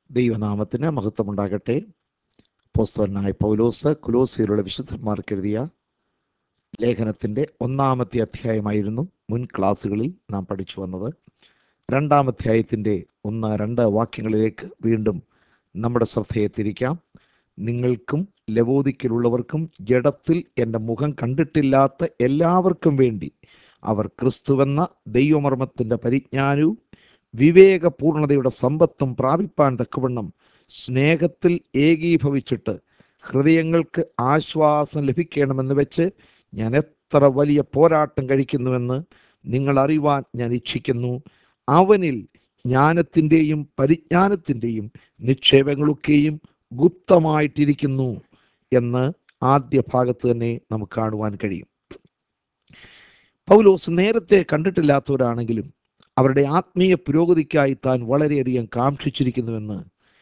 ദൈവനാമത്തിന് മഹത്വമുണ്ടാകട്ടെ പോസ്തവനായ പൗലോസ് കുലോസിയിലുള്ള വിശുദ്ധന്മാർക്ക് എഴുതിയ ലേഖനത്തിൻ്റെ ഒന്നാമത്തെ അധ്യായമായിരുന്നു മുൻ ക്ലാസ്സുകളിൽ നാം പഠിച്ചു വന്നത് രണ്ടാം അധ്യായത്തിൻ്റെ ഒന്ന് രണ്ട് വാക്യങ്ങളിലേക്ക് വീണ്ടും നമ്മുടെ ശ്രദ്ധയെ തിരിക്കാം നിങ്ങൾക്കും ലവോദിക്കലുള്ളവർക്കും ജഡത്തിൽ എൻ്റെ മുഖം കണ്ടിട്ടില്ലാത്ത എല്ലാവർക്കും വേണ്ടി അവർ ക്രിസ്തുവെന്ന ദൈവമർമ്മത്തിൻ്റെ പരിജ്ഞാനവും വിവേകപൂർണതയുടെ സമ്പത്തും പ്രാപിപ്പാൻ തക്കവണ്ണം സ്നേഹത്തിൽ ഏകീഭവിച്ചിട്ട് ഹൃദയങ്ങൾക്ക് ആശ്വാസം ലഭിക്കണമെന്ന് വെച്ച് ഞാൻ എത്ര വലിയ പോരാട്ടം കഴിക്കുന്നുവെന്ന് നിങ്ങൾ അറിവാൻ ഞാൻ ഇച്ഛിക്കുന്നു അവനിൽ ജ്ഞാനത്തിൻ്റെയും പരിജ്ഞാനത്തിൻ്റെയും നിക്ഷേപങ്ങളൊക്കെയും ഗുപ്തമായിട്ടിരിക്കുന്നു എന്ന് ആദ്യ ഭാഗത്ത് തന്നെ നമുക്ക് കാണുവാൻ കഴിയും പൗലോസ് നേരത്തെ കണ്ടിട്ടില്ലാത്തവരാണെങ്കിലും അവരുടെ ആത്മീയ പുരോഗതിക്കായി താൻ വളരെയധികം കാക്ഷിച്ചിരിക്കുന്നുവെന്ന്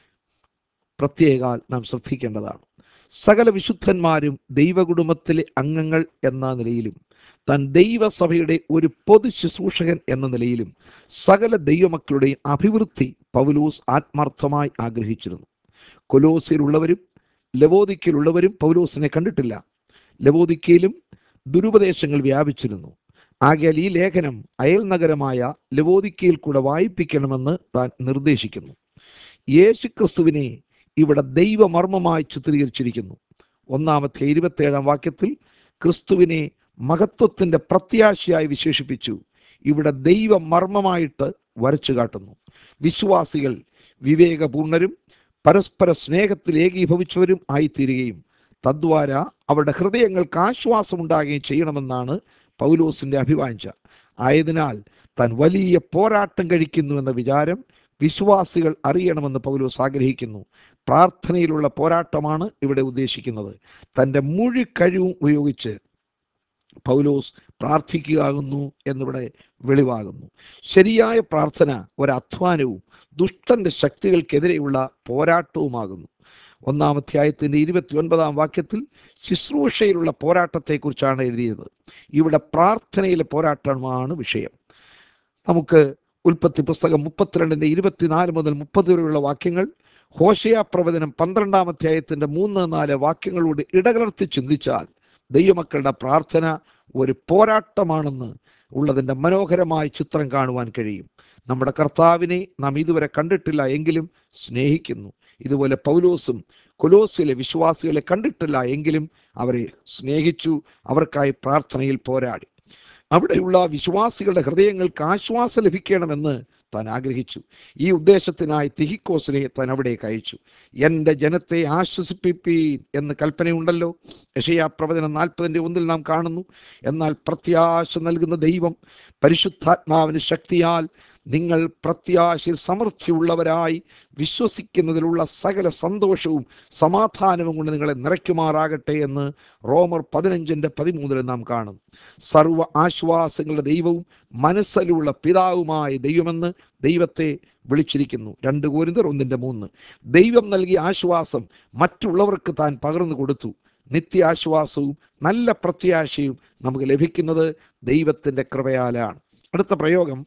പ്രത്യേകാൽ നാം ശ്രദ്ധിക്കേണ്ടതാണ് സകല വിശുദ്ധന്മാരും ദൈവകുടുംബത്തിലെ അംഗങ്ങൾ എന്ന നിലയിലും താൻ ദൈവസഭയുടെ ഒരു പൊതു ശുശ്രൂഷകൻ എന്ന നിലയിലും സകല ദൈവമക്കളുടെയും അഭിവൃദ്ധി പൗലോസ് ആത്മാർത്ഥമായി ആഗ്രഹിച്ചിരുന്നു കൊലോസിലുള്ളവരും ലവോദിക്കയിലുള്ളവരും പൗലോസിനെ കണ്ടിട്ടില്ല ലവോദിക്കയിലും ദുരുപദേശങ്ങൾ വ്യാപിച്ചിരുന്നു ആകയാൽ ഈ ലേഖനം അയൽ നഗരമായ ലവോദിക്കയിൽ കൂടെ വായിപ്പിക്കണമെന്ന് താൻ നിർദ്ദേശിക്കുന്നു യേശുക്രിസ്തുവിനെ ഇവിടെ ദൈവമർമ്മമായി ചിത്രീകരിച്ചിരിക്കുന്നു ഒന്നാമത്തെ ഇരുപത്തേഴാം വാക്യത്തിൽ ക്രിസ്തുവിനെ മഹത്വത്തിന്റെ പ്രത്യാശയായി വിശേഷിപ്പിച്ചു ഇവിടെ ദൈവമർമ്മമായിട്ട് വരച്ചു കാട്ടുന്നു വിശ്വാസികൾ വിവേകപൂർണരും പരസ്പര സ്നേഹത്തിൽ ഏകീഭവിച്ചവരും ആയിത്തീരുകയും തദ്വാര അവരുടെ ഹൃദയങ്ങൾക്ക് ആശ്വാസമുണ്ടാകുകയും ചെയ്യണമെന്നാണ് പൗലോസിന്റെ അഭിവാഞ്ച ആയതിനാൽ താൻ വലിയ പോരാട്ടം കഴിക്കുന്നുവെന്ന വിചാരം വിശ്വാസികൾ അറിയണമെന്ന് പൗലോസ് ആഗ്രഹിക്കുന്നു പ്രാർത്ഥനയിലുള്ള പോരാട്ടമാണ് ഇവിടെ ഉദ്ദേശിക്കുന്നത് തൻ്റെ മുഴു കഴിവും ഉപയോഗിച്ച് പൗലോസ് പ്രാർത്ഥിക്കുകയാകുന്നു എന്നിവിടെ വെളിവാകുന്നു ശരിയായ പ്രാർത്ഥന ഒരധ്വാനവും ദുഷ്ടന്റെ ശക്തികൾക്കെതിരെയുള്ള പോരാട്ടവുമാകുന്നു ഒന്നാം അധ്യായത്തിൻ്റെ ഇരുപത്തി ഒൻപതാം വാക്യത്തിൽ ശുശ്രൂഷയിലുള്ള പോരാട്ടത്തെക്കുറിച്ചാണ് എഴുതിയത് ഇവിടെ പ്രാർത്ഥനയിലെ പോരാട്ടമാണ് വിഷയം നമുക്ക് ഉൽപ്പത്തി പുസ്തകം മുപ്പത്തിരണ്ടിൻ്റെ ഇരുപത്തിനാല് മുതൽ മുപ്പത് വരെയുള്ള വാക്യങ്ങൾ ഹോഷയ പ്രവചനം പന്ത്രണ്ടാം അധ്യായത്തിൻ്റെ മൂന്ന് നാല് വാക്യങ്ങളോട് ഇടകലർത്തി ചിന്തിച്ചാൽ ദൈവമക്കളുടെ പ്രാർത്ഥന ഒരു പോരാട്ടമാണെന്ന് ഉള്ളതിൻ്റെ മനോഹരമായ ചിത്രം കാണുവാൻ കഴിയും നമ്മുടെ കർത്താവിനെ നാം ഇതുവരെ കണ്ടിട്ടില്ല എങ്കിലും സ്നേഹിക്കുന്നു ഇതുപോലെ പൗലോസും കൊലോസിലെ വിശ്വാസികളെ കണ്ടിട്ടില്ല എങ്കിലും അവരെ സ്നേഹിച്ചു അവർക്കായി പ്രാർത്ഥനയിൽ പോരാടി അവിടെയുള്ള വിശ്വാസികളുടെ ഹൃദയങ്ങൾക്ക് ആശ്വാസം ലഭിക്കണമെന്ന് താൻ ആഗ്രഹിച്ചു ഈ ഉദ്ദേശത്തിനായി തിഹിക്കോസിനെ താൻ അവിടേക്ക് അയച്ചു എൻ്റെ ജനത്തെ ആശ്വസിപ്പിപ്പീൻ എന്ന് കൽപ്പനയുണ്ടല്ലോ യശയാ പ്രവചനം നാൽപ്പതിൻ്റെ ഒന്നിൽ നാം കാണുന്നു എന്നാൽ പ്രത്യാശ നൽകുന്ന ദൈവം പരിശുദ്ധാത്മാവിന് ശക്തിയാൽ നിങ്ങൾ പ്രത്യാശയിൽ സമൃദ്ധിയുള്ളവരായി വിശ്വസിക്കുന്നതിലുള്ള സകല സന്തോഷവും സമാധാനവും കൊണ്ട് നിങ്ങളെ നിറയ്ക്കുമാറാകട്ടെ എന്ന് റോമർ പതിനഞ്ചിൻ്റെ പതിമൂന്നിൽ നാം കാണും സർവ ആശ്വാസങ്ങളുടെ ദൈവവും മനസ്സിലുള്ള പിതാവുമായ ദൈവമെന്ന് ദൈവത്തെ വിളിച്ചിരിക്കുന്നു രണ്ട് കോരിന്തർ ഒന്നിൻ്റെ മൂന്ന് ദൈവം നൽകിയ ആശ്വാസം മറ്റുള്ളവർക്ക് താൻ പകർന്നു കൊടുത്തു നിത്യാശ്വാസവും നല്ല പ്രത്യാശയും നമുക്ക് ലഭിക്കുന്നത് ദൈവത്തിൻ്റെ കൃപയാലാണ് അടുത്ത പ്രയോഗം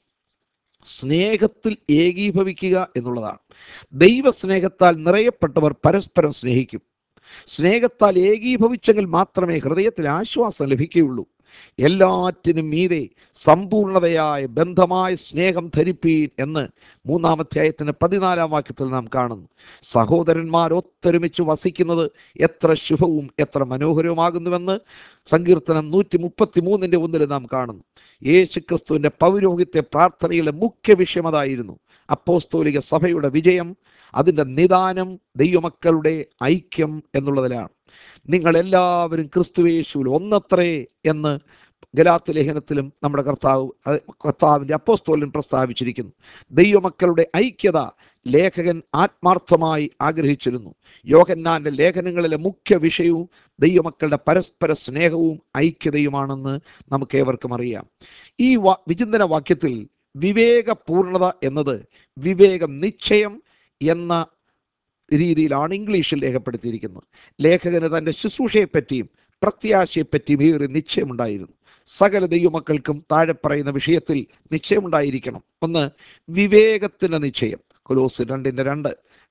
സ്നേഹത്തിൽ ഏകീഭവിക്കുക എന്നുള്ളതാണ് ദൈവസ്നേഹത്താൽ നിറയപ്പെട്ടവർ പരസ്പരം സ്നേഹിക്കും സ്നേഹത്താൽ ഏകീഭവിച്ചെങ്കിൽ മാത്രമേ ഹൃദയത്തിൽ ആശ്വാസം ലഭിക്കുകയുള്ളൂ എല്ലാറ്റിനും മീതെ സമ്പൂർണതയായ ബന്ധമായ സ്നേഹം ധരിപ്പീൻ എന്ന് മൂന്നാമധ്യായത്തിന് പതിനാലാം വാക്യത്തിൽ നാം കാണുന്നു സഹോദരന്മാർ ഒത്തൊരുമിച്ച് വസിക്കുന്നത് എത്ര ശുഭവും എത്ര മനോഹരവുമാകുന്നുവെന്ന് സങ്കീർത്തനം നൂറ്റി മുപ്പത്തി മൂന്നിൻ്റെ ഒന്നിൽ നാം കാണുന്നു യേശു ക്രിസ്തുവിൻ്റെ പൗരോഹിത്യ പ്രാർത്ഥനയിലെ മുഖ്യ വിഷയം അതായിരുന്നു അപ്പോസ്തോലിക സഭയുടെ വിജയം അതിൻ്റെ നിദാനം ദൈവമക്കളുടെ ഐക്യം എന്നുള്ളതിലാണ് നിങ്ങൾ എല്ലാവരും ക്രിസ്തുവേശുവിൽ ഒന്നത്രേ എന്ന് ഗലാത്ത് ലേഖനത്തിലും നമ്മുടെ കർത്താവ് കർത്താവിൻ്റെ അപ്പോസ്തോലൻ പ്രസ്താവിച്ചിരിക്കുന്നു ദൈവമക്കളുടെ ഐക്യത ലേഖകൻ ആത്മാർത്ഥമായി ആഗ്രഹിച്ചിരുന്നു യോഹന്നാന്റെ ലേഖനങ്ങളിലെ മുഖ്യ വിഷയവും ദൈവമക്കളുടെ പരസ്പര സ്നേഹവും ഐക്യതയുമാണെന്ന് നമുക്ക് ഏവർക്കും അറിയാം ഈ വാ വിചിന്തന വാക്യത്തിൽ വിവേകപൂർണത എന്നത് വിവേകം നിശ്ചയം എന്ന രീതിയിലാണ് ഇംഗ്ലീഷിൽ രേഖപ്പെടുത്തിയിരിക്കുന്നത് ലേഖകന് തൻ്റെ ശുശ്രൂഷയെപ്പറ്റിയും പ്രത്യാശയെപ്പറ്റിയും ഏറെ നിശ്ചയമുണ്ടായിരുന്നു സകല ദൈവമക്കൾക്കും താഴെ പറയുന്ന വിഷയത്തിൽ നിശ്ചയമുണ്ടായിരിക്കണം ഒന്ന് വിവേകത്തിൻ്റെ നിശ്ചയം കൊലോസ് രണ്ടിൻ്റെ രണ്ട്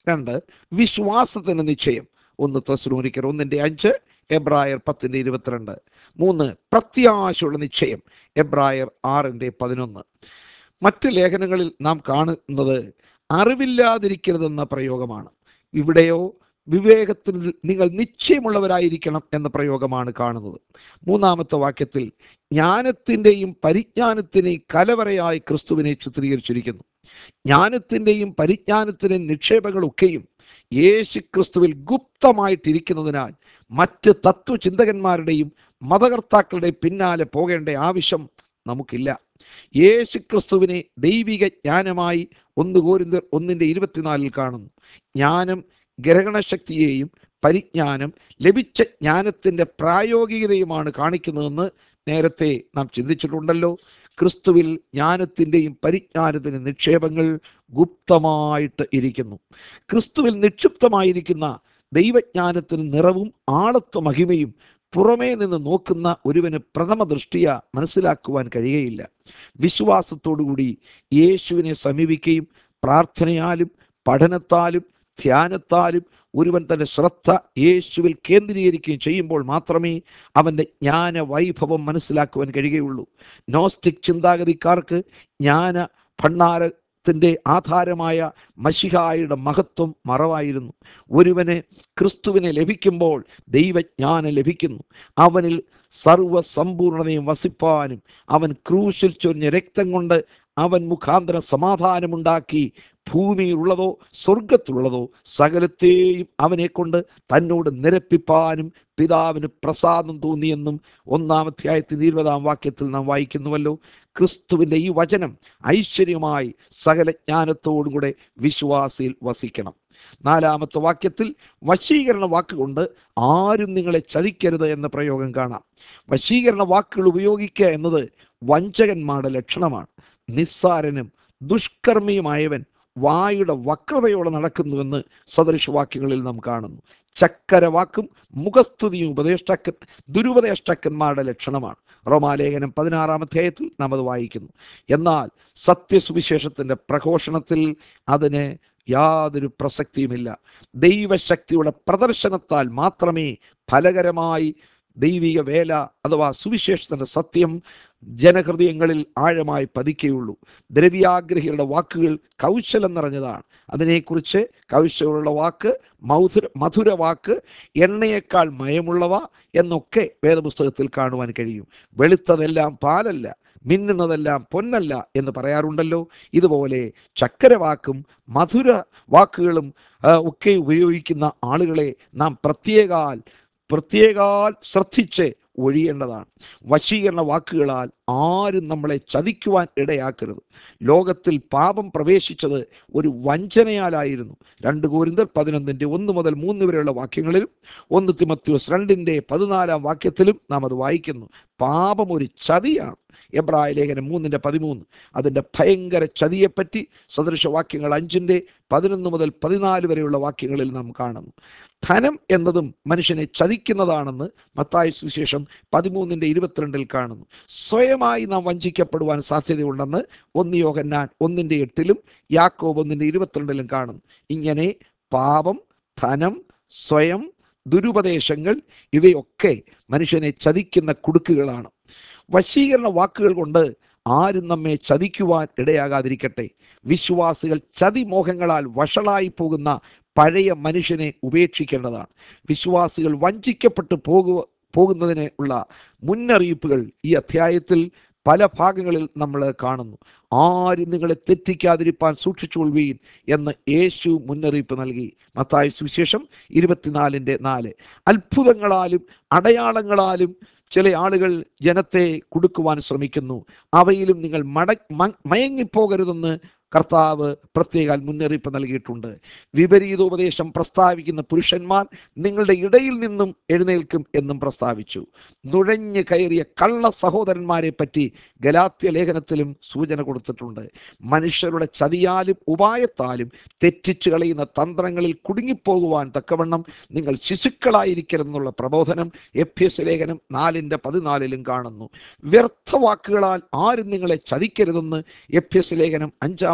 രണ്ട് വിശ്വാസത്തിന് നിശ്ചയം ഒന്ന് തെസ്സലോനിക്കർ ഒന്നിൻ്റെ അഞ്ച് എബ്രായർ പത്തിൻ്റെ ഇരുപത്തിരണ്ട് മൂന്ന് പ്രത്യാശയുള്ള നിശ്ചയം എബ്രായർ ആറിൻ്റെ പതിനൊന്ന് മറ്റ് ലേഖനങ്ങളിൽ നാം കാണുന്നത് അറിവില്ലാതിരിക്കരുതെന്ന പ്രയോഗമാണ് ഇവിടെയോ വിവേകത്തിൽ നിങ്ങൾ നിശ്ചയമുള്ളവരായിരിക്കണം എന്ന പ്രയോഗമാണ് കാണുന്നത് മൂന്നാമത്തെ വാക്യത്തിൽ ജ്ഞാനത്തിൻ്റെയും പരിജ്ഞാനത്തിനെയും കലവറയായി ക്രിസ്തുവിനെ ചിത്രീകരിച്ചിരിക്കുന്നു ജ്ഞാനത്തിൻ്റെയും പരിജ്ഞാനത്തിൻ്റെയും നിക്ഷേപങ്ങളൊക്കെയും യേശു ക്രിസ്തുവിൽ ഗുപ്തമായിട്ടിരിക്കുന്നതിനാൽ മറ്റ് തത്വചിന്തകന്മാരുടെയും മതകർത്താക്കളുടെയും പിന്നാലെ പോകേണ്ട ആവശ്യം നമുക്കില്ല യേശു ക്രിസ്തുവിനെ ദൈവിക ജ്ഞാനമായി ഒന്ന് കോരിന്തർ ഒന്നിൻ്റെ ഇരുപത്തിനാലിൽ കാണുന്നു ജ്ഞാനം ഗ്രഹണശക്തിയെയും പരിജ്ഞാനം ലഭിച്ച ജ്ഞാനത്തിൻ്റെ പ്രായോഗികതയുമാണ് കാണിക്കുന്നതെന്ന് നേരത്തെ നാം ചിന്തിച്ചിട്ടുണ്ടല്ലോ ക്രിസ്തുവിൽ ജ്ഞാനത്തിൻ്റെയും പരിജ്ഞാനത്തിൻ്റെ നിക്ഷേപങ്ങൾ ഗുപ്തമായിട്ട് ഇരിക്കുന്നു ക്രിസ്തുവിൽ നിക്ഷിപ്തമായിരിക്കുന്ന ദൈവജ്ഞാനത്തിന് നിറവും ആളത്വ മഹിമയും പുറമേ നിന്ന് നോക്കുന്ന ഒരുവന് പ്രഥമ ദൃഷ്ടിയ മനസ്സിലാക്കുവാൻ കഴിയുകയില്ല വിശ്വാസത്തോടുകൂടി യേശുവിനെ സമീപിക്കുകയും പ്രാർത്ഥനയാലും പഠനത്താലും ധ്യാനത്താലും ഒരുവൻ തൻ്റെ ശ്രദ്ധ യേശുവിൽ കേന്ദ്രീകരിക്കുകയും ചെയ്യുമ്പോൾ മാത്രമേ അവൻ്റെ ജ്ഞാന വൈഭവം മനസ്സിലാക്കുവാൻ കഴിയുകയുള്ളൂ നോസ്റ്റിക് ചിന്താഗതിക്കാർക്ക് ജ്ഞാന ഭണ്ഡാരത്തിൻ്റെ ആധാരമായ മഷിഹായുടെ മഹത്വം മറവായിരുന്നു ഒരുവന് ക്രിസ്തുവിനെ ലഭിക്കുമ്പോൾ ദൈവജ്ഞാനം ലഭിക്കുന്നു അവനിൽ സർവസമ്പൂർണതയും വസിപ്പാനും അവൻ ക്രൂശിൽ ചൊരിഞ്ഞ രക്തം കൊണ്ട് അവൻ മുഖാന്തരം സമാധാനമുണ്ടാക്കി ഭൂമിയിലുള്ളതോ സ്വർഗത്തിലുള്ളതോ സകലത്തെയും അവനെ കൊണ്ട് തന്നോട് നിരപ്പിപ്പാനും പിതാവിന് പ്രസാദം തോന്നിയെന്നും ഒന്നാം അധ്യായത്തിൽ ഇരുപതാം വാക്യത്തിൽ നാം വായിക്കുന്നുവല്ലോ ക്രിസ്തുവിൻ്റെ ഈ വചനം ഐശ്വര്യമായി സകല ജ്ഞാനത്തോടും കൂടെ വിശ്വാസിയിൽ വസിക്കണം നാലാമത്തെ വാക്യത്തിൽ വശീകരണ വാക്കുകൊണ്ട് ആരും നിങ്ങളെ ചതിക്കരുത് എന്ന പ്രയോഗം കാണാം വശീകരണ വാക്കുകൾ ഉപയോഗിക്കുക എന്നത് വഞ്ചകന്മാരുടെ ലക്ഷണമാണ് നിസ്സാരനും ദുഷ്കർമ്മിയുമായവൻ വായുടെ വക്രതയോടെ നടക്കുന്നുവെന്ന് സദൃശവാക്യങ്ങളിൽ നാം കാണുന്നു ചക്കര വാക്കും മുഖസ്തുതിയും ഉപദേഷ്ടാക്കൻ ദുരുപദേഷ്ടാക്കന്മാരുടെ ലക്ഷണമാണ് റോമാലേഖനം പതിനാറാം അധ്യായത്തിൽ നാം അത് വായിക്കുന്നു എന്നാൽ സത്യസുവിശേഷത്തിൻ്റെ പ്രഘോഷണത്തിൽ അതിന് യാതൊരു പ്രസക്തിയുമില്ല ദൈവശക്തിയുടെ പ്രദർശനത്താൽ മാത്രമേ ഫലകരമായി ദൈവിക വേല അഥവാ സുവിശേഷത്തിൻ്റെ സത്യം ജനഹൃദയങ്ങളിൽ ആഴമായി പതിക്കുകയുള്ളൂ ദ്രവ്യാഗ്രഹികളുടെ വാക്കുകൾ കൗശലം നിറഞ്ഞതാണ് അതിനെക്കുറിച്ച് കൗശലമുള്ള വാക്ക് മധുര മധുര വാക്ക് എണ്ണയേക്കാൾ മയമുള്ളവ എന്നൊക്കെ വേദപുസ്തകത്തിൽ കാണുവാൻ കഴിയും വെളുത്തതെല്ലാം പാലല്ല മിന്നുന്നതെല്ലാം പൊന്നല്ല എന്ന് പറയാറുണ്ടല്ലോ ഇതുപോലെ ചക്കരവാക്കും മധുര വാക്കുകളും ആ, ഒക്കെ ഉപയോഗിക്കുന്ന ആളുകളെ നാം പ്രത്യേകാൽ പ്രത്യേകാൽ ശ്രദ്ധിച്ച് ഒഴിയേണ്ടതാണ് വശീകരണ വാക്കുകളാൽ ആരും നമ്മളെ ചതിക്കുവാൻ ഇടയാക്കരുത് ലോകത്തിൽ പാപം പ്രവേശിച്ചത് ഒരു വഞ്ചനയാലായിരുന്നു രണ്ട് കോരിന്തർ പതിനൊന്നിൻ്റെ ഒന്ന് മുതൽ മൂന്ന് വരെയുള്ള വാക്യങ്ങളിലും ഒന്ന് തിമത്യോസ് രണ്ടിൻ്റെ പതിനാലാം വാക്യത്തിലും നാം അത് വായിക്കുന്നു പാപം ഒരു ചതിയാണ് എബ്രായ ലേഖനം മൂന്നിൻ്റെ പതിമൂന്ന് അതിൻ്റെ ഭയങ്കര ചതിയെപ്പറ്റി സദൃശവാക്യങ്ങൾ അഞ്ചിൻ്റെ പതിനൊന്ന് മുതൽ പതിനാല് വരെയുള്ള വാക്യങ്ങളിൽ നാം കാണുന്നു ധനം എന്നതും മനുഷ്യനെ ചതിക്കുന്നതാണെന്ന് മത്തായ സുവിശേഷം പതിമൂന്നിൻ്റെ ഇരുപത്തിരണ്ടിൽ കാണുന്നു സ്വയമായി നാം വഞ്ചിക്കപ്പെടുവാൻ സാധ്യതയുണ്ടെന്ന് ഒന്ന് യോഹന്നാൻ ഒന്നിൻ്റെ എട്ടിലും യാക്കോബ് ഒന്നിൻ്റെ ഇരുപത്തിരണ്ടിലും കാണുന്നു ഇങ്ങനെ പാപം ധനം സ്വയം ദുരുപദേശങ്ങൾ ഇവയൊക്കെ മനുഷ്യനെ ചതിക്കുന്ന കുടുക്കുകളാണ് വശീകരണ വാക്കുകൾ കൊണ്ട് ആരും നമ്മെ ചതിക്കുവാൻ ഇടയാകാതിരിക്കട്ടെ വിശ്വാസികൾ ചതിമോഹങ്ങളാൽ വഷളായി പോകുന്ന പഴയ മനുഷ്യനെ ഉപേക്ഷിക്കേണ്ടതാണ് വിശ്വാസികൾ വഞ്ചിക്കപ്പെട്ടു പോകുക പോകുന്നതിന് ഉള്ള മുന്നറിയിപ്പുകൾ ഈ അധ്യായത്തിൽ പല ഭാഗങ്ങളിൽ നമ്മൾ കാണുന്നു ആരും നിങ്ങളെ തെറ്റിക്കാതിരിപ്പാൻ സൂക്ഷിച്ചുകൊള്ളുകയും എന്ന് യേശു മുന്നറിയിപ്പ് നൽകി മത്തായ സുവിശേഷം ഇരുപത്തിനാലിൻ്റെ നാല് അത്ഭുതങ്ങളാലും അടയാളങ്ങളാലും ചില ആളുകൾ ജനത്തെ കൊടുക്കുവാൻ ശ്രമിക്കുന്നു അവയിലും നിങ്ങൾ മട മ- മയങ്ങിപ്പോകരുതെന്ന് കർത്താവ് പ്രത്യേക മുന്നറിയിപ്പ് നൽകിയിട്ടുണ്ട് വിപരീതോപദേശം പ്രസ്താവിക്കുന്ന പുരുഷന്മാർ നിങ്ങളുടെ ഇടയിൽ നിന്നും എഴുന്നേൽക്കും എന്നും പ്രസ്താവിച്ചു നുഴഞ്ഞു കയറിയ കള്ള സഹോദരന്മാരെ പറ്റി ഗലാത്യ ലേഖനത്തിലും സൂചന കൊടുത്തിട്ടുണ്ട് മനുഷ്യരുടെ ചതിയാലും ഉപായത്താലും തെറ്റിച്ചു കളയുന്ന തന്ത്രങ്ങളിൽ കുടുങ്ങിപ്പോകുവാൻ തക്കവണ്ണം നിങ്ങൾ ശിശുക്കളായിരിക്കരുതെന്നുള്ള പ്രബോധനം എഫ് എസ് ലേഖനം നാലിൻ്റെ പതിനാലിലും കാണുന്നു വ്യർത്ഥവാക്കുകളാൽ ആരും നിങ്ങളെ ചതിക്കരുതെന്ന് എഫ് എസ് ലേഖനം അഞ്ചാം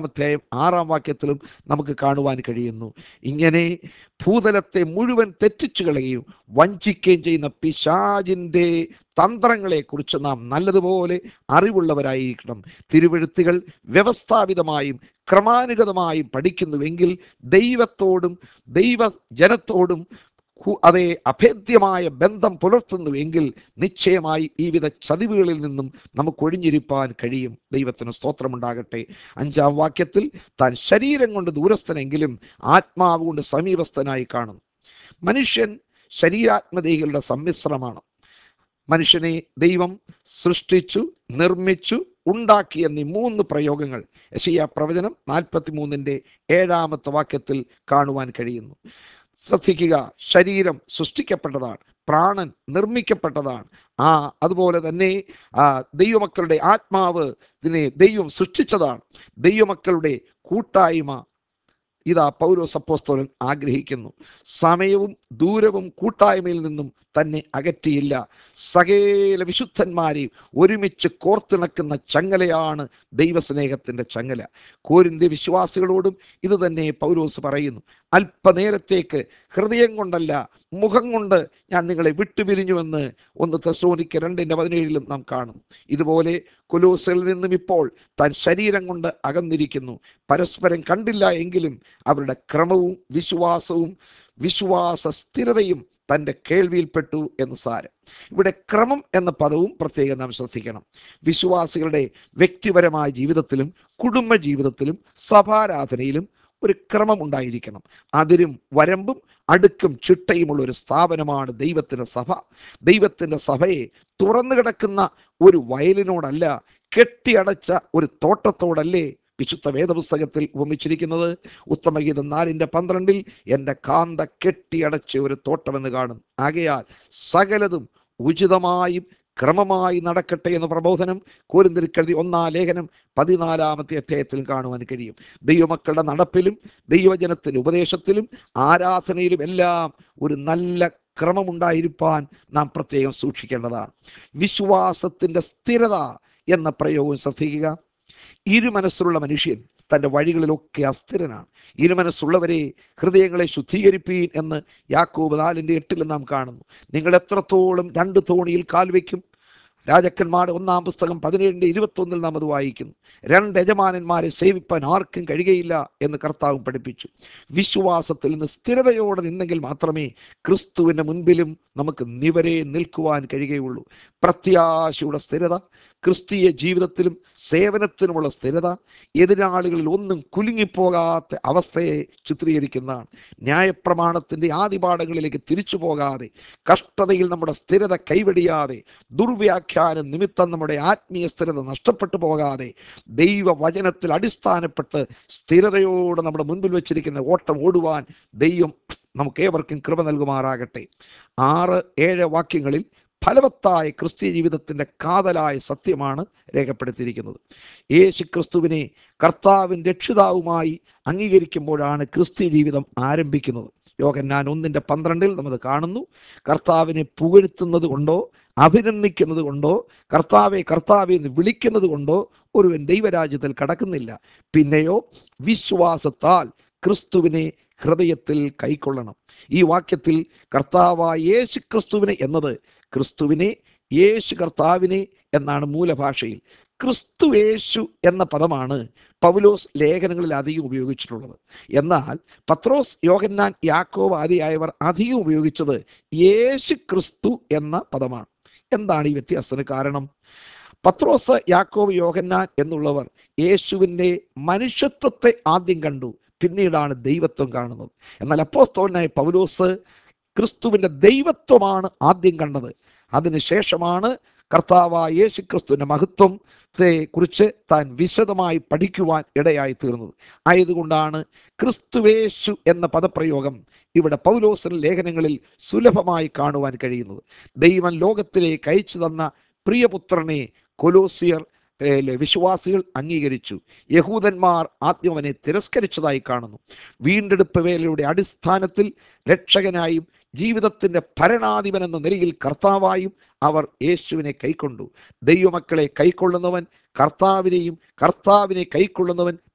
പതിനൊന്നാമത്തെ ആറാം വാക്യത്തിലും നമുക്ക് കാണുവാൻ കഴിയുന്നു ഇങ്ങനെ ഭൂതലത്തെ മുഴുവൻ തെറ്റിച്ചു കളയുകയും വഞ്ചിക്കുകയും ചെയ്യുന്ന പിശാജിൻ്റെ തന്ത്രങ്ങളെക്കുറിച്ച് നാം നല്ലതുപോലെ അറിവുള്ളവരായിരിക്കണം തിരുവഴുത്തുകൾ വ്യവസ്ഥാപിതമായും ക്രമാനുഗതമായും പഠിക്കുന്നുവെങ്കിൽ ദൈവത്തോടും ദൈവജനത്തോടും ഹു- അതേ അഭേദ്യമായ ബന്ധം പുലർത്തുന്നുവെങ്കിൽ നിശ്ചയമായി ഈ വിധ ചതിവുകളിൽ നിന്നും നമുക്ക് ഒഴിഞ്ഞിരിപ്പാൻ കഴിയും ദൈവത്തിന് സ്തോത്രമുണ്ടാകട്ടെ അഞ്ചാം വാക്യത്തിൽ താൻ ശരീരം കൊണ്ട് ദൂരസ്ഥനെങ്കിലും ആത്മാവ് കൊണ്ട് സമീപസ്ഥനായി കാണും മനുഷ്യൻ ശരീരാത്മദേഹികളുടെ സമ്മിശ്രമാണ് മനുഷ്യനെ ദൈവം സൃഷ്ടിച്ചു നിർമ്മിച്ചു ഉണ്ടാക്കി എന്നീ മൂന്ന് പ്രയോഗങ്ങൾ യശയ്യ പ്രവചനം നാൽപ്പത്തി മൂന്നിൻ്റെ ഏഴാമത്തെ വാക്യത്തിൽ കാണുവാൻ കഴിയുന്നു ശ്രദ്ധിക്കുക ശരീരം സൃഷ്ടിക്കപ്പെട്ടതാണ് പ്രാണൻ നിർമ്മിക്കപ്പെട്ടതാണ് ആ അതുപോലെ തന്നെ ആ ദൈവമക്കളുടെ ആത്മാവ് ഇതിനെ ദൈവം സൃഷ്ടിച്ചതാണ് ദൈവമക്കളുടെ കൂട്ടായ്മ ഇതാ പൗലോസ് അപ്പോസ്തലൻ ആഗ്രഹിക്കുന്നു സമയവും ദൂരവും കൂട്ടായ്മയിൽ നിന്നും തന്നെ അകറ്റിയില്ല സകല വിശുദ്ധന്മാരെയും ഒരുമിച്ച് കോർത്തിണക്കുന്ന ചങ്ങലയാണ് ദൈവസ്നേഹത്തിൻ്റെ ചങ്ങല കോരിന്ത്യ വിശ്വാസികളോടും ഇത് തന്നെ പൗലോസ് പറയുന്നു അല്പനേരത്തേക്ക് ഹൃദയം കൊണ്ടല്ല മുഖം കൊണ്ട് ഞാൻ നിങ്ങളെ വിട്ടുപിരിഞ്ഞുവെന്ന് ഒന്ന് തെസോനിക്ക് രണ്ടിൻ്റെ പതിനേഴിലും നാം കാണും ഇതുപോലെ കൊലൂസിൽ നിന്നും ഇപ്പോൾ താൻ ശരീരം കൊണ്ട് അകന്നിരിക്കുന്നു പരസ്പരം കണ്ടില്ല എങ്കിലും അവരുടെ ക്രമവും വിശ്വാസവും വിശ്വാസ സ്ഥിരതയും തൻ്റെ കേൾവിയിൽപ്പെട്ടു എന്ന് സാരം ഇവിടെ ക്രമം എന്ന പദവും പ്രത്യേകം നാം ശ്രദ്ധിക്കണം വിശ്വാസികളുടെ വ്യക്തിപരമായ ജീവിതത്തിലും കുടുംബ ജീവിതത്തിലും സഭാരാധനയിലും ഒരു ക്രമം ഉണ്ടായിരിക്കണം അതിരും വരമ്പും അടുക്കും ചിട്ടയുമുള്ള ഒരു സ്ഥാപനമാണ് ദൈവത്തിൻ്റെ സഭ ദൈവത്തിൻ്റെ സഭയെ തുറന്നു കിടക്കുന്ന ഒരു വയലിനോടല്ല കെട്ടിയടച്ച ഒരു തോട്ടത്തോടല്ലേ വിശുദ്ധ വേദപുസ്തകത്തിൽ ഉപമിച്ചിരിക്കുന്നത് ഉത്തമഗീതം നാലിൻ്റെ പന്ത്രണ്ടിൽ എൻ്റെ കാന്ത കെട്ടിയടച്ച ഒരു തോട്ടമെന്ന് കാണും ആകയാൽ സകലതും ഉചിതമായും ക്രമമായി നടക്കട്ടെ എന്ന പ്രബോധനം കോരിന്തിരിക്കഴുതി ഒന്നാം ലേഖനം പതിനാലാമത്തെ അധ്യായത്തിൽ കാണുവാൻ കഴിയും ദൈവമക്കളുടെ നടപ്പിലും ദൈവജനത്തിൻ്റെ ഉപദേശത്തിലും ആരാധനയിലും എല്ലാം ഒരു നല്ല ക്രമമുണ്ടായിരിക്കാൻ നാം പ്രത്യേകം സൂക്ഷിക്കേണ്ടതാണ് വിശ്വാസത്തിൻ്റെ സ്ഥിരത എന്ന പ്രയോഗം ശ്രദ്ധിക്കുക ഇരുമനസ്സുള്ള മനുഷ്യൻ തൻ്റെ വഴികളിലൊക്കെ അസ്ഥിരനാണ് ഇരുമനസ്സുള്ളവരെ ഹൃദയങ്ങളെ ശുദ്ധീകരിപ്പീൻ എന്ന് യാക്കോബ് നാലിൻ്റെ എട്ടിൽ നാം കാണുന്നു നിങ്ങൾ എത്രത്തോളം രണ്ട് തോണിയിൽ കാൽ വയ്ക്കും രാജക്കന്മാരുടെ ഒന്നാം പുസ്തകം പതിനേഴിൻ്റെ ഇരുപത്തൊന്നിൽ നാം അത് വായിക്കുന്നു രണ്ട് യജമാനന്മാരെ സേവിപ്പാൻ ആർക്കും കഴിയുകയില്ല എന്ന് കർത്താവും പഠിപ്പിച്ചു വിശ്വാസത്തിൽ നിന്ന് സ്ഥിരതയോടെ നിന്നെങ്കിൽ മാത്രമേ ക്രിസ്തുവിൻ്റെ മുൻപിലും നമുക്ക് നിവരെ നിൽക്കുവാൻ കഴിയുകയുള്ളൂ പ്രത്യാശയുടെ സ്ഥിരത ക്രിസ്തീയ ജീവിതത്തിലും സേവനത്തിനുമുള്ള സ്ഥിരത എതിരാളികളിൽ ഒന്നും കുലുങ്ങിപ്പോകാത്ത അവസ്ഥയെ ചിത്രീകരിക്കുന്നതാണ് ന്യായപ്രമാണത്തിൻ്റെ ആദിപാഠങ്ങളിലേക്ക് തിരിച്ചു പോകാതെ കഷ്ടതയിൽ നമ്മുടെ സ്ഥിരത കൈവെടിയാതെ ദുർവ്യാഖ്യാനം നിമിത്തം നമ്മുടെ ആത്മീയ സ്ഥിരത നഷ്ടപ്പെട്ടു പോകാതെ ദൈവവചനത്തിൽ അടിസ്ഥാനപ്പെട്ട് സ്ഥിരതയോടെ നമ്മുടെ മുൻപിൽ വെച്ചിരിക്കുന്ന ഓട്ടം ഓടുവാൻ ദൈവം നമുക്ക് ഏവർക്കും കൃപ നൽകുമാറാകട്ടെ ആറ് ഏഴ് വാക്യങ്ങളിൽ ഫലവത്തായ ക്രിസ്തീയ ജീവിതത്തിൻ്റെ കാതലായ സത്യമാണ് രേഖപ്പെടുത്തിയിരിക്കുന്നത് യേശു ക്രിസ്തുവിനെ കർത്താവിൻ രക്ഷിതാവുമായി അംഗീകരിക്കുമ്പോഴാണ് ക്രിസ്തീയ ജീവിതം ആരംഭിക്കുന്നത് യോഹന്നാൻ ഒന്നിൻ്റെ പന്ത്രണ്ടിൽ നമ്മൾ കാണുന്നു കർത്താവിനെ പുകഴ്ത്തുന്നത് കൊണ്ടോ അഭിനന്ദിക്കുന്നത് കൊണ്ടോ കർത്താവെ കർത്താവെ എന്ന് വിളിക്കുന്നത് കൊണ്ടോ ഒരുവൻ ദൈവരാജ്യത്തിൽ കടക്കുന്നില്ല പിന്നെയോ വിശ്വാസത്താൽ ക്രിസ്തുവിനെ ഹൃദയത്തിൽ കൈക്കൊള്ളണം ഈ വാക്യത്തിൽ കർത്താവായ യേശു ക്രിസ്തുവിനെ എന്നത് ക്രിസ്തുവിനെ യേശു കർത്താവിനെ എന്നാണ് മൂലഭാഷയിൽ ക്രിസ്തു യേശു എന്ന പദമാണ് പൗലോസ് ലേഖനങ്ങളിൽ അധികം ഉപയോഗിച്ചിട്ടുള്ളത് എന്നാൽ പത്രോസ് യോഹന്നാൻ യാക്കോവ് ആദിയായവർ അധികം ഉപയോഗിച്ചത് യേശു ക്രിസ്തു എന്ന പദമാണ് എന്താണ് ഈ വ്യത്യാസത്തിന് കാരണം പത്രോസ് യാക്കോവ് യോഹന്നാൻ എന്നുള്ളവർ യേശുവിൻ്റെ മനുഷ്യത്വത്തെ ആദ്യം കണ്ടു പിന്നീടാണ് ദൈവത്വം കാണുന്നത് എന്നാൽ അപ്പോസ്തോനായ പൗലോസ് ക്രിസ്തുവിൻ്റെ ദൈവത്വമാണ് ആദ്യം കണ്ടത് അതിനുശേഷമാണ് കർത്താവായ യേശു ക്രിസ്തുവിൻ്റെ മഹത്വത്തെ കുറിച്ച് താൻ വിശദമായി പഠിക്കുവാൻ ഇടയായി തീർന്നത് ആയതുകൊണ്ടാണ് ക്രിസ്തുവേശു എന്ന പദപ്രയോഗം ഇവിടെ പൗലോസിന് ലേഖനങ്ങളിൽ സുലഭമായി കാണുവാൻ കഴിയുന്നത് ദൈവം ലോകത്തിലേക്ക് അയച്ചു തന്ന പ്രിയപുത്രനെ കൊലോസിയർ ഏലെ വിശ്വാസികൾ അംഗീകരിച്ചു യഹൂദന്മാർ ആദ്യം അവനെ തിരസ്കരിച്ചതായി കാണുന്നു വീണ്ടെടുപ്പ് വേലയുടെ അടിസ്ഥാനത്തിൽ രക്ഷകനായും ജീവിതത്തിൻ്റെ ഭരണാധിപൻ എന്ന നിലയിൽ കർത്താവായും അവർ യേശുവിനെ കൈക്കൊണ്ടു ദൈവമക്കളെ കൈക്കൊള്ളുന്നവൻ കർത്താവിനെയും കർത്താവിനെ കൈക്കൊള്ളുന്നവൻ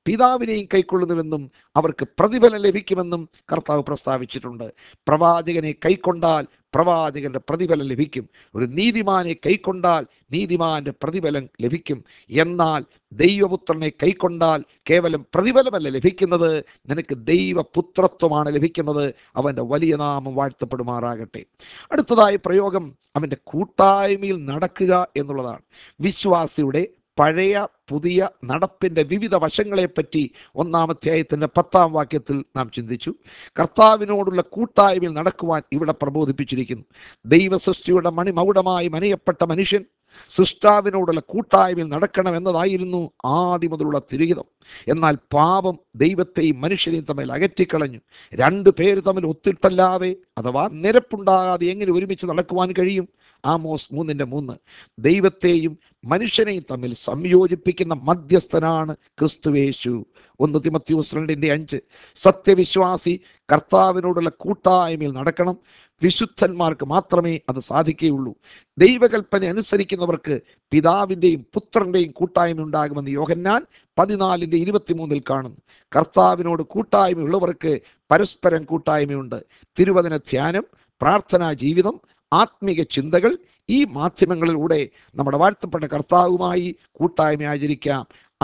പിതാവിനെയും കൈക്കൊള്ളുന്നുവെന്നും അവർക്ക് പ്രതിഫലം ലഭിക്കുമെന്നും കർത്താവ് പ്രസ്താവിച്ചിട്ടുണ്ട് പ്രവാചകനെ കൈക്കൊണ്ടാൽ പ്രവാചകന്റെ പ്രതിഫലം ലഭിക്കും ഒരു നീതിമാനെ കൈക്കൊണ്ടാൽ നീതിമാന്റെ പ്രതിഫലം ലഭിക്കും എന്നാൽ ദൈവപുത്രനെ കൈക്കൊണ്ടാൽ കേവലം പ്രതിഫലമല്ല ലഭിക്കുന്നത് നിനക്ക് ദൈവപുത്രത്വമാണ് ലഭിക്കുന്നത് അവന്റെ വലിയ നാമം വാഴ്ത്തപ്പെടുമാറാകട്ടെ അടുത്തതായി പ്രയോഗം അവന്റെ കൂട്ടായ്മയിൽ നടക്കുക എന്നുള്ളതാണ് വിശ്വാസിയുടെ പഴയ പുതിയ നടപ്പിന്റെ വിവിധ വശങ്ങളെപ്പറ്റി ഒന്നാം അധ്യായത്തിന്റെ പത്താം വാക്യത്തിൽ നാം ചിന്തിച്ചു കർത്താവിനോടുള്ള കൂട്ടായ്മയിൽ നടക്കുവാൻ ഇവിടെ പ്രബോധിപ്പിച്ചിരിക്കുന്നു ദൈവസൃഷ്ടിയുടെ മണിമൗഢമായി മനയപ്പെട്ട മനുഷ്യൻ സൃഷ്ടാവിനോടുള്ള കൂട്ടായ്മയിൽ നടക്കണം എന്നതായിരുന്നു ആദ്യം മുതലുള്ള തിരുഹിതം എന്നാൽ പാപം ദൈവത്തെയും മനുഷ്യരെയും തമ്മിൽ അകറ്റിക്കളഞ്ഞു രണ്ടു പേര് തമ്മിൽ ഒത്തിട്ടല്ലാതെ അഥവാ നിരപ്പുണ്ടാകാതെ എങ്ങനെ ഒരുമിച്ച് നടക്കുവാൻ കഴിയും ആമോസ് മൂന്നിന്റെ മൂന്ന് ദൈവത്തെയും മനുഷ്യനെയും തമ്മിൽ സംയോജിപ്പിക്കുന്ന മധ്യസ്ഥനാണ് ക്രിസ്തുവേശു ഒന്ന് തിമത്യൂസ് രണ്ടിന്റെ അഞ്ച് സത്യവിശ്വാസി കർത്താവിനോടുള്ള കൂട്ടായ്മയിൽ നടക്കണം വിശുദ്ധന്മാർക്ക് മാത്രമേ അത് സാധിക്കുകയുള്ളൂ ദൈവകൽപ്പന അനുസരിക്കുന്നവർക്ക് പിതാവിൻ്റെയും പുത്രന്റെയും കൂട്ടായ്മ ഉണ്ടാകുമെന്ന് യോഹന്നാൻ പതിനാലിൻ്റെ ഇരുപത്തിമൂന്നിൽ കാണുന്നു കർത്താവിനോട് കൂട്ടായ്മയുള്ളവർക്ക് പരസ്പരം കൂട്ടായ്മയുണ്ട് തിരുവചന ധ്യാനം പ്രാർത്ഥനാ ജീവിതം ആത്മീക ചിന്തകൾ ഈ മാധ്യമങ്ങളിലൂടെ നമ്മുടെ വാഴ്ത്തപ്പെട്ട കർത്താവുമായി കൂട്ടായ്മ ആചരിക്കാം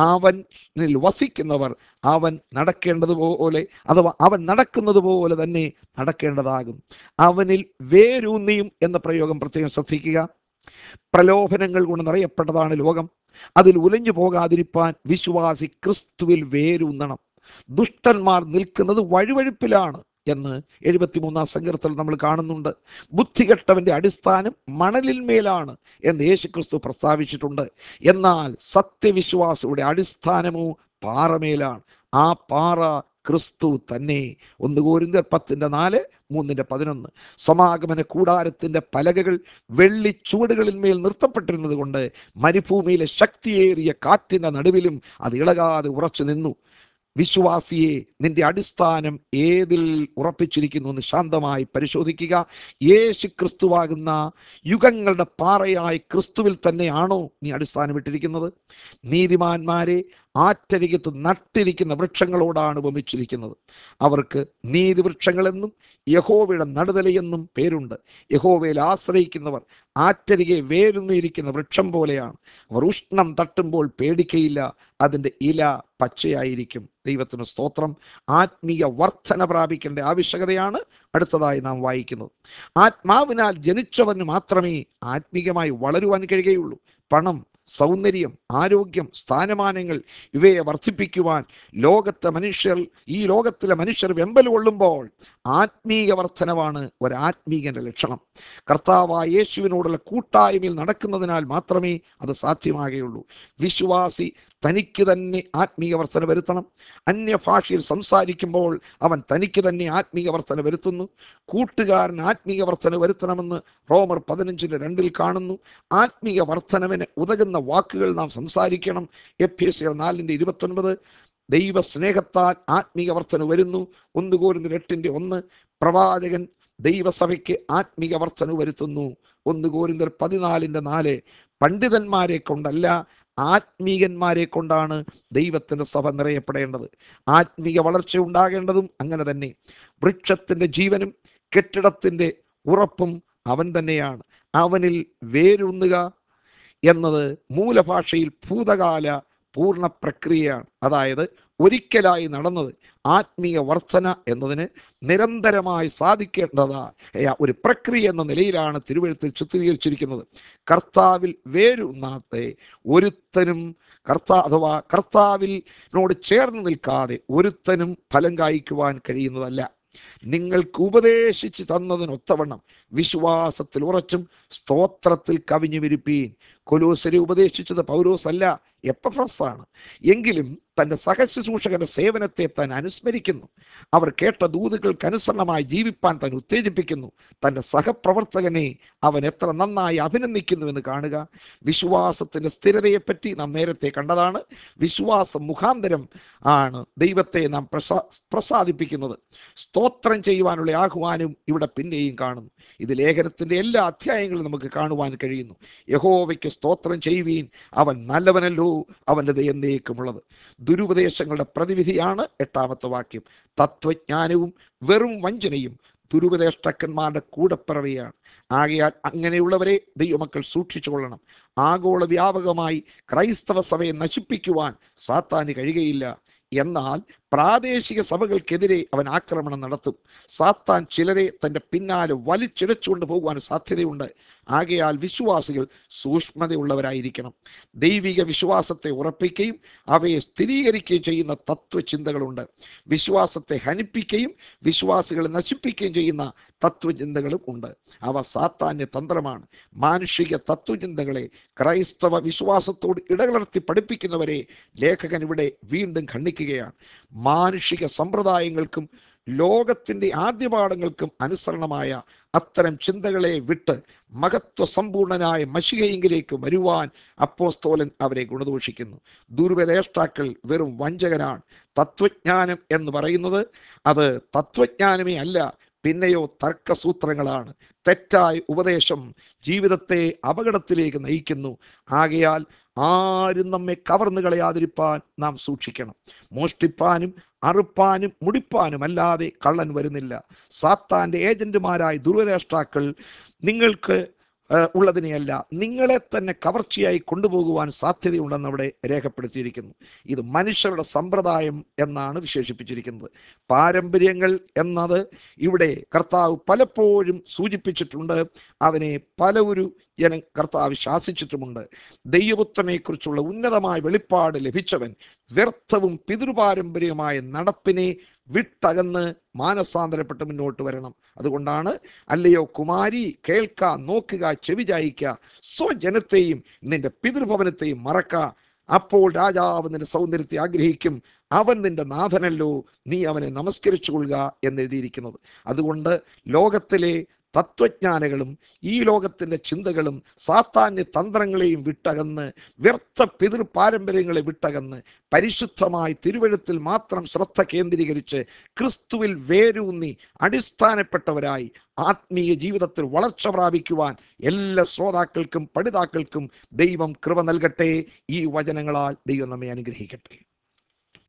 അവനിൽ വസിക്കുന്നവർ അവൻ നടക്കേണ്ടതുപോലെ അഥവാ അവൻ നടക്കുന്നത് പോലെ തന്നെ നടക്കേണ്ടതാകും അവനിൽ വേരൂന്നിയും എന്ന പ്രയോഗം പ്രത്യേകം ശ്രദ്ധിക്കുക പ്രലോഭനങ്ങൾ കൊണ്ട് നിറയപ്പെട്ടതാണ് ലോകം അതിൽ ഉലഞ്ഞു പോകാതിരിപ്പാൻ വിശ്വാസി ക്രിസ്തുവിൽ വേരൂന്നണം ദുഷ്ടന്മാർ നിൽക്കുന്നത് വഴുവഴുപ്പിലാണ് എന്ന് എഴുപത്തിമൂന്നാം സങ്കീർത്തനം നമ്മൾ കാണുന്നുണ്ട് ബുദ്ധികെട്ടവന്റെ അടിസ്ഥാനം മണലിന്മേലാണ് എന്ന് യേശുക്രിസ്തു പ്രസ്താവിച്ചിട്ടുണ്ട് എന്നാൽ സത്യവിശ്വാസിയുടെ അടിസ്ഥാനമോ പാറമേലാണ് ആ പാറ ക്രിസ്തു തന്നെ ഒന്ന് കോരിന്തർ പത്തിന്റെ നാല് മൂന്നിന്റെ പതിനൊന്ന് സമാഗമന കൂടാരത്തിന്റെ പലകകൾ വെള്ളി ചുവടുകളിന്മേൽ നിർത്തപ്പെട്ടിരുന്നത് കൊണ്ട് മരുഭൂമിയിലെ ശക്തിയേറിയ കാറ്റിന്റെ നടുവിലും അത് ഇളകാതെ ഉറച്ചു നിന്നു വിശ്വാസിയെ നിന്റെ അടിസ്ഥാനം ഏതിൽ ഉറപ്പിച്ചിരിക്കുന്നു എന്ന് ശാന്തമായി പരിശോധിക്കുക യേശു ക്രിസ്തുവാകുന്ന യുഗങ്ങളുടെ പാറയായി ക്രിസ്തുവിൽ തന്നെയാണോ നീ അടിസ്ഥാനമിട്ടിരിക്കുന്നത് നീതിമാന്മാരെ ആറ്റരികത്ത് നട്ടിരിക്കുന്ന വൃക്ഷങ്ങളോടാണ് ഉപമിച്ചിരിക്കുന്നത് അവർക്ക് നീതി വൃക്ഷങ്ങളെന്നും യഹോവയുടെ നടുതലയെന്നും പേരുണ്ട് യഹോവയിൽ ആശ്രയിക്കുന്നവർ ആറ്റരികെ വേരുന്നിരിക്കുന്ന വൃക്ഷം പോലെയാണ് അവർ ഉഷ്ണം തട്ടുമ്പോൾ പേടിക്കയില്ല അതിൻ്റെ ഇല പച്ചയായിരിക്കും ദൈവത്തിന് സ്തോത്രം ആത്മീയ വർധന പ്രാപിക്കേണ്ട ആവശ്യകതയാണ് അടുത്തതായി നാം വായിക്കുന്നത് ആത്മാവിനാൽ ജനിച്ചവന് മാത്രമേ ആത്മീയമായി വളരുവാൻ കഴിയുകയുള്ളൂ പണം സൗന്ദര്യം ആരോഗ്യം സ്ഥാനമാനങ്ങൾ ഇവയെ വർദ്ധിപ്പിക്കുവാൻ ലോകത്തെ മനുഷ്യർ ഈ ലോകത്തിലെ മനുഷ്യർ വെമ്പൽ കൊള്ളുമ്പോൾ ആത്മീയ വർധനവാണ് ഒരാത്മീയന്റെ ലക്ഷണം കർത്താവായ യേശുവിനോടുള്ള കൂട്ടായ്മയിൽ നടക്കുന്നതിനാൽ മാത്രമേ അത് സാധ്യമാകുകയുള്ളൂ വിശ്വാസി തനിക്ക് തന്നെ ആത്മീയ വർധന വരുത്തണം അന്യഭാഷയിൽ സംസാരിക്കുമ്പോൾ അവൻ തനിക്ക് തന്നെ ആത്മീയ വർധന വരുത്തുന്നു കൂട്ടുകാരൻ ആത്മീയ വർധന വരുത്തണമെന്ന് റോമർ പതിനഞ്ചിന് രണ്ടിൽ കാണുന്നു ആത്മീയ വർധനവിന് ഉതകുന്ന വാക്കുകൾ നാം സംസാരിക്കണം എഫ് എസ് നാലിൻ്റെ ഇരുപത്തൊൻപത് ദൈവ സ്നേഹത്താൽ ആത്മീയ വർധന വരുന്നു ഒന്ന് കോരുന്ന എട്ടിൻ്റെ ഒന്ന് പ്രവാചകൻ ദൈവസഭയ്ക്ക് ആത്മീയ വർധന വരുത്തുന്നു ഒന്ന് കോരിന്തർ പതിനാലിൻ്റെ നാല് പണ്ഡിതന്മാരെ കൊണ്ടല്ല ആത്മീകന്മാരെ കൊണ്ടാണ് ദൈവത്തിൻ്റെ സഭ നിറയപ്പെടേണ്ടത് ആത്മീയ വളർച്ച ഉണ്ടാകേണ്ടതും അങ്ങനെ തന്നെ വൃക്ഷത്തിൻ്റെ ജീവനും കെട്ടിടത്തിൻ്റെ ഉറപ്പും അവൻ തന്നെയാണ് അവനിൽ വേരൂന്നുക എന്നത് മൂലഭാഷയിൽ ഭൂതകാല പൂർണ്ണ പ്രക്രിയയാണ് അതായത് ഒരിക്കലായി നടന്നത് ആത്മീയ വർധന എന്നതിന് നിരന്തരമായി സാധിക്കേണ്ടതായ ഒരു പ്രക്രിയ എന്ന നിലയിലാണ് തിരുവഴുത്തിൽ ചിത്രീകരിച്ചിരിക്കുന്നത് കർത്താവിൽ വേരുന്നാത്തെ ഒരുത്തനും കർത്താ അഥവാ കർത്താവിനോട് ചേർന്ന് നിൽക്കാതെ ഒരുത്തനും ഫലം കായ്ക്കുവാൻ കഴിയുന്നതല്ല നിങ്ങൾക്ക് ഉപദേശിച്ച് തന്നതിനൊത്തവണ്ണം വിശ്വാസത്തിൽ ഉറച്ചും സ്തോത്രത്തിൽ കവിഞ്ഞു വിരിപ്പീൻ കൊലൂസരെ ഉപദേശിച്ചത് പൗരോസ് അല്ല എപ്പഫ്രസാണ് എങ്കിലും തൻ്റെ സഹശുശ്രൂഷകന്റെ സേവനത്തെ താൻ അനുസ്മരിക്കുന്നു അവർ കേട്ട ദൂതുകൾക്ക് അനുസരണമായി ജീവിപ്പാൻ താൻ ഉത്തേജിപ്പിക്കുന്നു തൻ്റെ സഹപ്രവർത്തകനെ അവൻ എത്ര നന്നായി അഭിനന്ദിക്കുന്നുവെന്ന് കാണുക വിശ്വാസത്തിൻ്റെ സ്ഥിരതയെപ്പറ്റി നാം നേരത്തെ കണ്ടതാണ് വിശ്വാസം മുഖാന്തരം ആണ് ദൈവത്തെ നാം പ്രസാ പ്രസാദിപ്പിക്കുന്നത് സ്തോത്രം ചെയ്യുവാനുള്ള ആഹ്വാനം ഇവിടെ പിന്നെയും കാണുന്നു ഇത് ലേഖനത്തിൻ്റെ എല്ലാ അധ്യായങ്ങളും നമുക്ക് കാണുവാൻ കഴിയുന്നു യഹോവയ്ക്ക് സ്തോത്രം ചെയ്യുവീൻ അവൻ നല്ലവനല്ലോ അവൻ്റെ എന്നേക്കുമുള്ളത് ദുരുപദേശങ്ങളുടെ പ്രതിവിധിയാണ് എട്ടാമത്തെ വാക്യം തത്വജ്ഞാനവും വെറും വഞ്ചനയും ദുരുപദേഷ്ടക്കന്മാരുടെ കൂടപ്പിറവിയാണ് ആകയാൽ അങ്ങനെയുള്ളവരെ ദൈവമക്കൾ സൂക്ഷിച്ചു കൊള്ളണം ആഗോള വ്യാപകമായി ക്രൈസ്തവ സഭയെ നശിപ്പിക്കുവാൻ സാത്താന് കഴിയുകയില്ല എന്നാൽ പ്രാദേശിക സഭകൾക്കെതിരെ അവൻ ആക്രമണം നടത്തും സാത്താൻ ചിലരെ തൻ്റെ പിന്നാലെ വലിച്ചിഴച്ചുകൊണ്ട് പോകുവാൻ സാധ്യതയുണ്ട് ആകയാൽ വിശ്വാസികൾ സൂക്ഷ്മതയുള്ളവരായിരിക്കണം ദൈവിക വിശ്വാസത്തെ ഉറപ്പിക്കുകയും അവയെ സ്ഥിരീകരിക്കുകയും ചെയ്യുന്ന തത്വചിന്തകളുണ്ട് വിശ്വാസത്തെ ഹനിപ്പിക്കുകയും വിശ്വാസികളെ നശിപ്പിക്കുകയും ചെയ്യുന്ന തത്വചിന്തകളും ഉണ്ട് അവ സാത്താന്യ തന്ത്രമാണ് മാനുഷിക തത്വചിന്തകളെ ക്രൈസ്തവ വിശ്വാസത്തോട് ഇടകലർത്തി പഠിപ്പിക്കുന്നവരെ ലേഖകൻ ഇവിടെ വീണ്ടും ഖണ്ഡിക്കുകയാണ് മാനുഷിക സമ്പ്രദായങ്ങൾക്കും ലോകത്തിൻ്റെ ആദ്യപാഠങ്ങൾക്കും അനുസരണമായ അത്തരം ചിന്തകളെ വിട്ട് മഹത്വ സമ്പൂർണനായ മഷികയെങ്കിലേക്ക് വരുവാൻ അപ്പോസ്തോലൻ അവരെ ഗുണദോഷിക്കുന്നു ദുർവ്യദേഷ്ടാക്കൾ വെറും വഞ്ചകനാണ് തത്വജ്ഞാനം എന്ന് പറയുന്നത് അത് തത്വജ്ഞാനമേ അല്ല പിന്നെയോ തർക്കസൂത്രങ്ങളാണ് തെറ്റായ ഉപദേശം ജീവിതത്തെ അപകടത്തിലേക്ക് നയിക്കുന്നു ആകയാൽ ആരും നമ്മെ കവർന്നു കളയാതിരിപ്പാൻ നാം സൂക്ഷിക്കണം മോഷ്ടിപ്പാനും അറുപ്പാനും മുടിപ്പാനും അല്ലാതെ കള്ളൻ വരുന്നില്ല സാത്താന്റെ ഏജന്റുമാരായ ദുർവദേഷ്ടാക്കൾ നിങ്ങൾക്ക് ഏഹ്, ഉള്ളതിനെയല്ല നിങ്ങളെ തന്നെ കവർച്ചയായി കൊണ്ടുപോകുവാൻ സാധ്യതയുണ്ടെന്ന് അവിടെ രേഖപ്പെടുത്തിയിരിക്കുന്നു ഇത് മനുഷ്യരുടെ സമ്പ്രദായം എന്നാണ് വിശേഷിപ്പിച്ചിരിക്കുന്നത് പാരമ്പര്യങ്ങൾ എന്നത് ഇവിടെ കർത്താവ് പലപ്പോഴും സൂചിപ്പിച്ചിട്ടുണ്ട് അവനെ പല ഒരു ജനം കർത്താവ് ശാസിച്ചിട്ടുമുണ്ട് ദൈവപുത്രനെ കുറിച്ചുള്ള ഉന്നതമായ വെളിപ്പാട് ലഭിച്ചവൻ വ്യർത്ഥവും പിതൃപാരമ്പര്യമായ നടപ്പിനെ വിട്ടകന്ന് മാനസാന്തരപ്പെട്ട് മുന്നോട്ട് വരണം അതുകൊണ്ടാണ് അല്ലയോ കുമാരി കേൾക്ക നോക്കുക ചെവി ചായിക്ക സ്വജനത്തെയും നിന്റെ പിതൃഭവനത്തെയും മറക്ക അപ്പോൾ രാജാവ് നിന്റെ സൗന്ദര്യത്തെ ആഗ്രഹിക്കും അവൻ നിന്റെ നാഥനല്ലോ നീ അവനെ നമസ്കരിച്ചു കൊള്ളുക എന്നെഴുതിയിരിക്കുന്നത് അതുകൊണ്ട് ലോകത്തിലെ തത്വജ്ഞാനികളും ഈ ലോകത്തിൻ്റെ ചിന്തകളും സാത്താന്യ തന്ത്രങ്ങളെയും വിട്ടകന്ന് വ്യർത്ഥ പിതൃ പാരമ്പര്യങ്ങളെ വിട്ടകന്ന് പരിശുദ്ധമായി തിരുവഴുത്തിൽ മാത്രം ശ്രദ്ധ കേന്ദ്രീകരിച്ച് ക്രിസ്തുവിൽ വേരൂന്നി അടിസ്ഥാനപ്പെട്ടവരായി ആത്മീയ ജീവിതത്തിൽ വളർച്ച പ്രാപിക്കുവാൻ എല്ലാ ശ്രോതാക്കൾക്കും പഠിതാക്കൾക്കും ദൈവം കൃപ നൽകട്ടെ ഈ വചനങ്ങളാൽ ദൈവം നമ്മെ അനുഗ്രഹിക്കട്ടെ